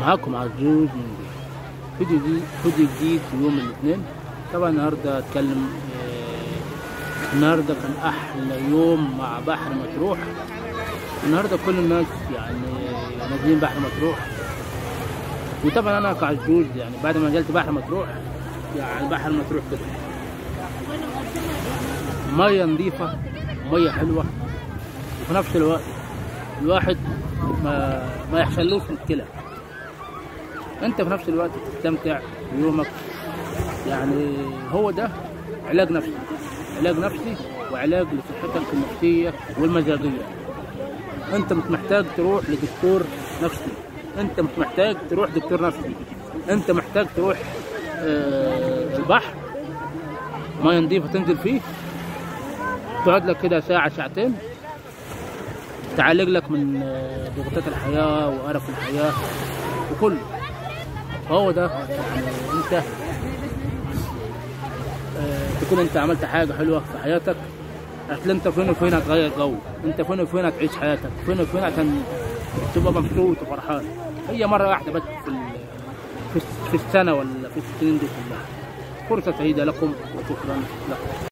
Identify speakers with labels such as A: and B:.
A: معاكم عجوز من دي فيديو جديد فيديو جديد في يوم الاثنين طبعا النهارده اتكلم آه، النهارده كان احلى يوم مع بحر مطروح النهارده كل الناس يعني نازلين بحر مطروح وطبعا انا كعجوز يعني بعد ما نزلت بحر مطروح يعني بحر مطروح كده ميه نظيفه ميه حلوه وفي نفس الوقت الواحد ما ما يحصلوش مشكله انت في نفس الوقت تستمتع بيومك يعني هو ده علاج نفسي علاج نفسي وعلاج لصحتك النفسيه والمزاجيه انت مش محتاج تروح لدكتور نفسي انت مش محتاج تروح دكتور نفسي انت محتاج تروح آه، البحر ميه نظيفه تنزل فيه تقعد لك كده ساعه ساعتين تعالج لك من آه، ضغوطات الحياه وقرف الحياه وكله هو ده يعني انت آه، تكون انت عملت حاجه حلوه في حياتك هتلاقي انت فين وفين هتغير جو انت فين وفين هتعيش حياتك فين وفين عشان تبقى مبسوط وفرحان هي مره واحده بس في ال- في الس- في السنه ولا في السنين دي كلها فرصه سعيده لكم وشكرا لكم